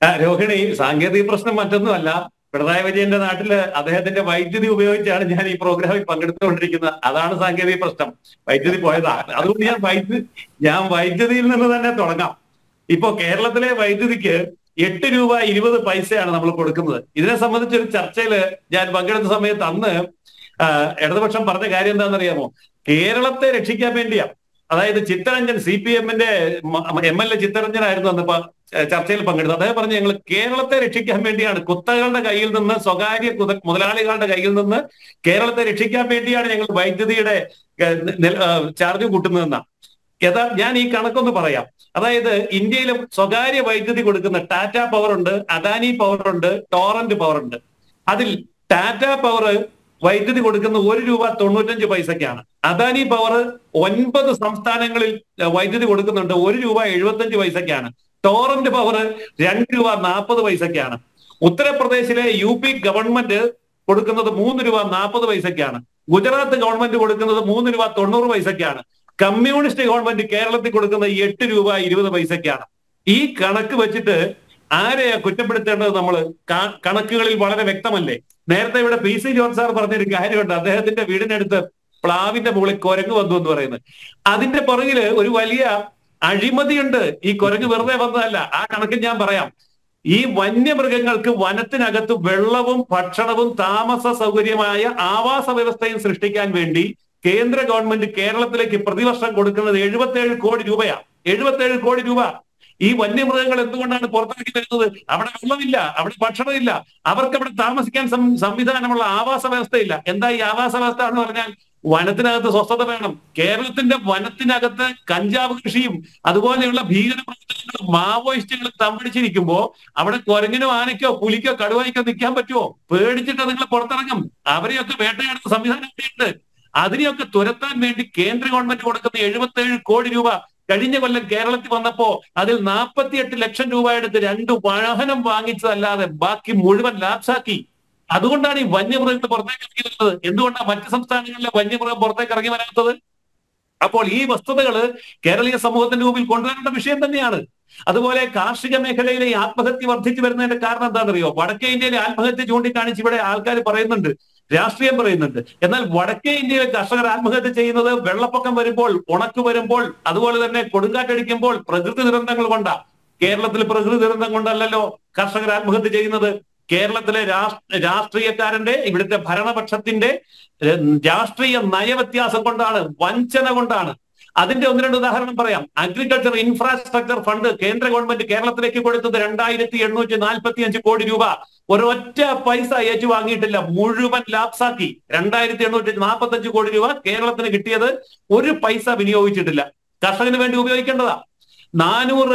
ആ, രോഹിണി സാങ്കേതിക പ്രശ്നം മറ്റൊന്നുമല്ല പിണറായി വിജയന്റെ നാട്ടില് അദ്ദേഹത്തിന്റെ വൈദ്യുതി ഉപയോഗിച്ചാണ് ഞാൻ ഈ പ്രോഗ്രാമിൽ പങ്കെടുത്തുകൊണ്ടിരിക്കുന്നത് അതാണ് സാങ്കേതിക പ്രശ്നം വൈദ്യുതി പോയതാ അതുകൊണ്ട് ഞാൻ വൈദ്യുതി ഞാൻ വൈദ്യുതിയിൽ നിന്ന് തന്നെ തുടങ്ങാം ഇപ്പോ കേരളത്തിലെ വൈദ്യുതിക്ക് എട്ട് രൂപ ഇരുപത് പൈസയാണ് നമ്മൾ കൊടുക്കുന്നത് ഇതിനെ സംബന്ധിച്ച് ഒരു ചർച്ചയിൽ ഞാൻ പങ്കെടുത്ത സമയത്ത് അന്ന് ആ, ഇടതുപക്ഷം പറഞ്ഞ കാര്യം എന്താണെന്നറിയാമോ കേരളത്തെ രക്ഷിക്കാൻ വേണ്ടിയാ അതായത് ചിത്തരഞ്ജൻ സി പി എമ്മിന്റെ എം എൽ എ ചിത്തരഞ്ജൻ ആയിരുന്നു അന്ന് പ- ചർച്ചയിൽ പങ്കെടുത്തത് അദ്ദേഹം പറഞ്ഞു ഞങ്ങൾ കേരളത്തെ രക്ഷിക്കാൻ വേണ്ടിയാണ് കുത്തകളുടെ കയ്യിൽ നിന്ന് സ്വകാര്യ കുത- മുതലാളികളുടെ കയ്യിൽ നിന്ന് കേരളത്തെ രക്ഷിക്കാൻ വേണ്ടിയാണ് ഞങ്ങൾ വൈദ്യുതിയുടെ ഏഹ്, നെ- ഏഹ്, ചാർജ് കൂട്ടുന്നതെന്ന യഥാ ഞാൻ ഈ കണക്കൊന്ന് പറയാം അതായത് ഇന്ത്യയിലും സ്വകാര്യ വൈദ്യുതി കൊടുക്കുന്ന ടാറ്റ പവർ ഉണ്ട് അദാനി പവർ ഉണ്ട് ടോറന്റ് പവർ ഉണ്ട് അതിൽ ടാറ്റ പവർ വൈദ്യുതി കൊടുക്കുന്ന ഒരു രൂപ തൊണ്ണൂറ്റഞ്ച് പൈസക്കാണ് അദാനി പവർ ഒൻപത് സംസ്ഥാനങ്ങളിൽ ഏഹ്, വൈദ്യുതി കൊടുക്കുന്നുണ്ട് ഒരു രൂപ എഴുപത്തഞ്ച് പൈസക്കാണ് ടോറന്റ് പവർ രണ്ട് രൂപ നാൽപ്പത് പൈസക്കാണ് ഉത്തർപ്രദേശിലെ യു പി ഗവൺമെന്റ് കൊടുക്കുന്നത് മൂന്ന് രൂപ നാൽപ്പത് പൈസക്കാണ് ഗുജറാത്ത് ഗവൺമെന്റ് കൊടുക്കുന്നത് മൂന്ന് രൂപ തൊണ്ണൂറ് പൈസക്കാണ് കമ്മ്യൂണിസ്റ്റ് ഗവൺമെന്റ് കേരളത്തിൽ കൊടുക്കുന്നത് എട്ട് രൂപ ഇരുപത് പൈസക്കാണ് ഈ കണക്ക് വെച്ചിട്ട് ആരെയാ കുറ്റപ്പെടുത്തേണ്ടത് നമ്മൾ കണക്കുകളിൽ വളരെ വ്യക്തമല്ലേ നേരത്തെ ഇവിടെ പി സി ജോർജ് സാർ പറഞ്ഞൊരു കാര്യമുണ്ട് അദ്ദേഹത്തിന്റെ വീടിനടുത്ത് പ്ലാവിന്റെ മുകളിൽ കുരങ്ങ് വന്നു എന്ന് പറയുന്നത് അതിന്റെ പുറകില് ഒരു വലിയ അഴിമതിയുണ്ട് ഈ കുരങ്ങ് വെറുതെ വന്നതല്ല ആ കണക്കിൽ ഞാൻ പറയാം ഈ വന്യമൃഗങ്ങൾക്ക് വനത്തിനകത്ത് വെള്ളവും ഭക്ഷണവും താമസ സൗകര്യമായ ആവാസ വ്യവസ്ഥയും സൃഷ്ടിക്കാൻ വേണ്ടി കേന്ദ്ര ഗവൺമെന്റ് കേരളത്തിലേക്ക് പ്രതിവർഷം കൊടുക്കുന്നത് എഴുപത്തേഴ് കോടി രൂപയാ എഴുപത്തേഴ് കോടി രൂപ ഈ വന്യമൃഗങ്ങൾ എന്തുകൊണ്ടാണ് പുറത്തേക്ക് വരുന്നത് അവിടെ വെള്ളമില്ല അവിടെ ഭക്ഷണമില്ല അവർക്ക് അവിടെ താമസിക്കാൻ സം- സംവിധാനമുള്ള ആവാസ വ്യവസ്ഥയില്ല എന്താ ഈ ആവാസ വ്യവസ്ഥ എന്ന് പറഞ്ഞാൽ വനത്തിനകത്ത് സ്വസ്ഥത വേണം കേരളത്തിന്റെ വനത്തിനകത്ത് കഞ്ചാവ് കൃഷിയും അതുപോലെയുള്ള ഭീകര പ്രവർത്തനങ്ങളും മാവോയിസ്റ്റുകളും തമ്പടിച്ചിരിക്കുമ്പോ അവിടെ കുരങ്ങിനോ ആനയ്ക്കോ പുലിക്കോ കടുവായിക്കോ നിൽക്കാൻ പറ്റുമോ പേടിച്ചിട്ട് നിങ്ങൾ പുറത്തിറങ്ങും അവരെയൊക്കെ വേട്ടയാടുന്ന സംവിധാനം ഇവിടെയുണ്ട് അതിനെയൊക്കെ തുരത്താൻ വേണ്ടി കേന്ദ്ര ഗവൺമെന്റ് കൊടുക്കുന്ന എഴുപത്തേഴ് കോടി രൂപ കഴിഞ്ഞ കൊല്ലം കേരളത്തിൽ വന്നപ്പോ അതിൽ നാൽപ്പത്തിയെട്ട് ലക്ഷം രൂപ എടുത്ത് രണ്ട് വാഹനം വാങ്ങിച്ചതല്ലാതെ ബാക്കി മുഴുവൻ ലാപ്സാക്കി അതുകൊണ്ടാണ് ഈ വന്യമൃഗങ്ങൾ പുറത്തേക്ക് ഇറങ്ങി വരുന്നത് എന്തുകൊണ്ടാണ് മറ്റ് സംസ്ഥാനങ്ങളിലെ വന്യമൃഗം പുറത്തേക്ക് ഇറങ്ങി വരാത്തത് അപ്പോൾ ഈ വസ്തുതകള് കേരളീയ സമൂഹത്തിന്റെ മുമ്പിൽ കൊണ്ടുവരേണ്ട വിഷയം തന്നെയാണ് അതുപോലെ കാർഷിക മേഖലയിലെ ഈ ആത്മഹത്യ വർദ്ധിച്ചു വരുന്നതിന്റെ കാരണം എന്താണെന്നറിയോ വടക്കേ ഇന്ത്യയിലെ ആത്മഹത്യ ചൂണ്ടിക്കാണിച്ച് ഇവിടെ ആൾക്കാർ പറയുന്നുണ്ട് രാഷ്ട്രീയം പറയുന്നുണ്ട് എന്നാൽ വടക്കേ ഇന്ത്യയിലെ കർഷകർ ആത്മഹത്യ ചെയ്യുന്നത് വെള്ളപ്പൊക്കം വരുമ്പോൾ ഉണക്ക് വരുമ്പോൾ അതുപോലെ തന്നെ കൊടുങ്കാറ്റടിക്കുമ്പോൾ പ്രകൃതി ദുരന്തങ്ങൾ കൊണ്ടാ കേരളത്തിൽ പ്രകൃതി ദുരന്തം കൊണ്ടല്ലല്ലോ കർഷകർ ആത്മഹത്യ ചെയ്യുന്നത് കേരളത്തിലെ രാഷ്ട്ര രാഷ്ട്രീയക്കാരന്റെ ഇവിടുത്തെ ഭരണപക്ഷത്തിന്റെ ഏഹ്, രാഷ്ട്രീയ നയവ്യത്യാസം കൊണ്ടാണ് വഞ്ചന കൊണ്ടാണ് അതിന്റെ ഒന്ന് രണ്ട് ഉദാഹരണം പറയാം അഗ്രികൾച്ചർ ഇൻഫ്രാസ്ട്രക്ചർ ഫണ്ട് കേന്ദ്ര ഗവൺമെന്റ് കേരളത്തിലേക്ക് കൊടുത്തത് രണ്ടായിരത്തി എണ്ണൂറ്റി നാൽപ്പത്തി അഞ്ച് കോടി രൂപ ഒരൊറ്റ പൈസ ഏറ്റു വാങ്ങിയിട്ടില്ല മുഴുവൻ ലാപ്സാക്കി രണ്ടായിരത്തി എണ്ണൂറ്റി നാൽപ്പത്തി അഞ്ച് കോടി രൂപ കേരളത്തിന് കിട്ടിയത് ഒരു പൈസ വിനിയോഗിച്ചിട്ടില്ല കർഷകന് വേണ്ടി ഉപയോഗിക്കേണ്ടതാ നാനൂറ്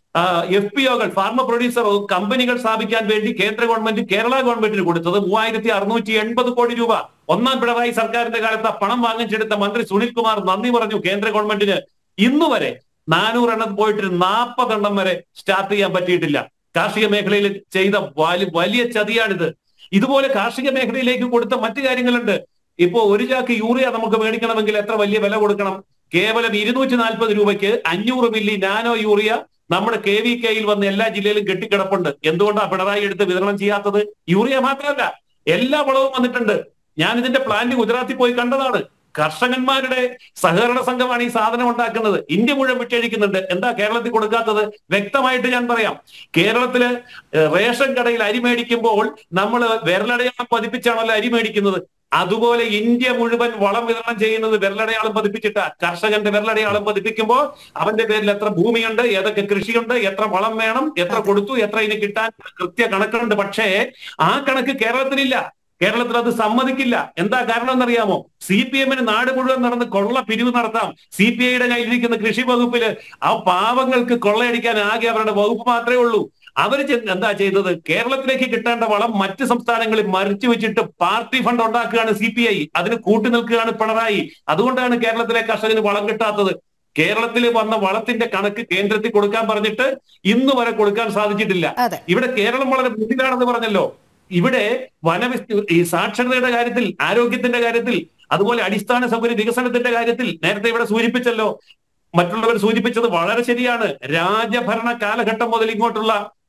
എഫ് പി ഒകൾ ഫാർമ പ്രൊഡ്യൂസർ കമ്പനികൾ സ്ഥാപിക്കാൻ വേണ്ടി കേന്ദ്ര ഗവൺമെന്റ് കേരള ഗവൺമെന്റിന് കൊടുത്തത് മൂവായിരത്തി അറുന്നൂറ്റി എൺപത് കോടി രൂപ ഒന്നാം പിണറായി സർക്കാരിന്റെ കാലത്ത് ആ പണം വാങ്ങിച്ചെടുത്ത മന്ത്രി സുനിൽ കുമാർ നന്ദി പറഞ്ഞു കേന്ദ്ര ഗവൺമെന്റിന് ഇന്ന് വരെ നാനൂറെണ്ണം പോയിട്ട് നാൽപ്പതെണ്ണം വരെ സ്റ്റാർട്ട് ചെയ്യാൻ പറ്റിയിട്ടില്ല കാർഷിക മേഖലയിൽ ചെയ്ത വലി- വലിയ ചതിയാണിത് ഇതുപോലെ കാർഷിക മേഖലയിലേക്ക് കൊടുത്ത മറ്റു കാര്യങ്ങളുണ്ട് ഇപ്പോ ഒരു ചാക്ക് യൂറിയ നമുക്ക് മേടിക്കണമെങ്കിൽ എത്ര വലിയ വില കൊടുക്കണം കേവലം ഇരുന്നൂറ്റി നാൽപ്പത് രൂപയ്ക്ക് അഞ്ഞൂറ് മില്ലി നാനോ യൂറിയ നമ്മുടെ കെ വി കെയിൽ വന്ന് എല്ലാ ജില്ലയിലും കെട്ടിക്കിടപ്പുണ്ട് എന്തുകൊണ്ടാണ് പിണറായി എടുത്ത് വിതരണം ചെയ്യാത്തത് യൂറിയ മാത്രമല്ല എല്ലാ വളവും വന്നിട്ടുണ്ട് ഞാൻ ഇതിന്റെ പ്ലാന്റ് ഗുജറാത്തിൽ പോയി കണ്ടതാണ് കർഷകന്മാരുടെ സഹകരണ സംഘമാണ് ഈ സാധനം ഉണ്ടാക്കുന്നത് ഇന്ത്യ മുഴുവൻ വിറ്റഴിക്കുന്നുണ്ട് എന്താ കേരളത്തിൽ കൊടുക്കാത്തത് വ്യക്തമായിട്ട് ഞാൻ പറയാം കേരളത്തില് ഏഹ്, റേഷൻ കടയിൽ അരി മേടിക്കുമ്പോൾ നമ്മൾ വിരലടയാളം പതിപ്പിച്ചാണല്ലോ അരി മേടിക്കുന്നത് അതുപോലെ ഇന്ത്യ മുഴുവൻ വളം വിതരണം ചെയ്യുന്നത് വിരലടയാളം പതിപ്പിച്ചിട്ടാ കർഷകന്റെ വിരലടയാളം പതിപ്പിക്കുമ്പോൾ അവന്റെ പേരിൽ എത്ര ഭൂമിയുണ്ട് ഏതൊക്കെ കൃഷിയുണ്ട് എത്ര വളം വേണം എത്ര കൊടുത്തു എത്ര ഇനി കിട്ടാൻ കൃത്യ കണക്കുണ്ട് പക്ഷേ ആ കണക്ക് കേരളത്തിലില്ല കേരളത്തിൽ അത് സമ്മതിക്കില്ല എന്താ കാരണം എന്നറിയാമോ സി പി എമ്മിന് നാട് മുഴുവൻ നടന്ന് കൊള്ള പിരിവ് നടത്താം സി പി ഐയുടെ കയ്യിലിരിക്കുന്ന കൃഷി വകുപ്പില് ആ പാവങ്ങൾക്ക് കൊള്ളയടിക്കാൻ ആകെ അവരുടെ വകുപ്പ് മാത്രമേ ഉള്ളൂ അവർ എന്താ ചെയ്തത് കേരളത്തിലേക്ക് കിട്ടേണ്ട വളം മറ്റ് സംസ്ഥാനങ്ങളിൽ മറിച്ചു വെച്ചിട്ട് പാർട്ടി ഫണ്ട് ഉണ്ടാക്കുകയാണ് സി പി ഐ അതിന് കൂട്ടു നിൽക്കുകയാണ് പിണറായി അതുകൊണ്ടാണ് കേരളത്തിലെ കർഷകന് വളം കിട്ടാത്തത് കേരളത്തിൽ വന്ന വളത്തിന്റെ കണക്ക് കേന്ദ്രത്തിൽ കൊടുക്കാൻ പറഞ്ഞിട്ട് ഇന്ന് വരെ കൊടുക്കാൻ സാധിച്ചിട്ടില്ല അതെ ഇവിടെ കേരളം വളരെ മുന്നിലാണെന്ന് പറഞ്ഞല്ലോ ഇവിടെ വനവിസ്തി ഈ സാക്ഷരതയുടെ കാര്യത്തിൽ ആരോഗ്യത്തിന്റെ കാര്യത്തിൽ അതുപോലെ അടിസ്ഥാന സൗകര്യ വികസനത്തിന്റെ കാര്യത്തിൽ നേരത്തെ ഇവിടെ സൂചിപ്പിച്ചല്ലോ മറ്റുള്ളവർ സൂചിപ്പിച്ചത് വളരെ ശരിയാണ് രാജഭരണ കാലഘട്ടം മുതൽ ഇങ്ങോട്ടുള്ള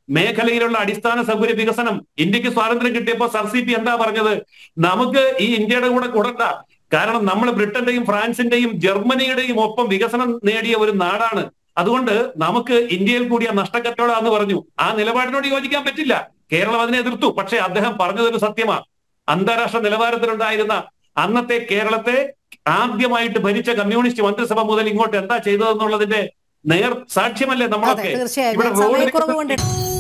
മേഖലയിലുള്ള അടിസ്ഥാന സൗകര്യ വികസനം ഇന്ത്യക്ക് സ്വാതന്ത്ര്യം കിട്ടിയപ്പോൾ സർ സി പി എന്താ പറഞ്ഞത് നമുക്ക് ഈ ഇന്ത്യയുടെ കൂടെ കൂടണ്ട കാരണം നമ്മൾ ബ്രിട്ടന്റെയും ഫ്രാൻസിന്റെയും ജർമ്മനിയുടെയും ഒപ്പം വികസനം നേടിയ ഒരു നാടാണ് അതുകൊണ്ട് നമുക്ക് ഇന്ത്യയിൽ കൂടിയ നഷ്ടക്കച്ചവടം പറഞ്ഞു ആ നിലപാടിനോട് യോജിക്കാൻ പറ്റില്ല കേരളം അതിനെ എതിർത്തു പക്ഷേ അദ്ദേഹം പറഞ്ഞതൊരു സത്യമാണ് അന്താരാഷ്ട്ര നിലവാരത്തിലുണ്ടായിരുന്ന അന്നത്തെ കേരളത്തെ ആദ്യമായിട്ട് ഭരിച്ച കമ്മ്യൂണിസ്റ്റ് മന്ത്രിസഭ മുതൽ ഇങ്ങോട്ട് എന്താ ചെയ്തതെന്നുള്ളതിന്റെ നേർ സാക്ഷ്യമല്ലേ അതെ നമ്മളൊക്കെ തീർച്ചയായും ഇവിടെ ഞാൻ റോഡ് സമയക്കുറവ് വികസനം- കൊണ്ട്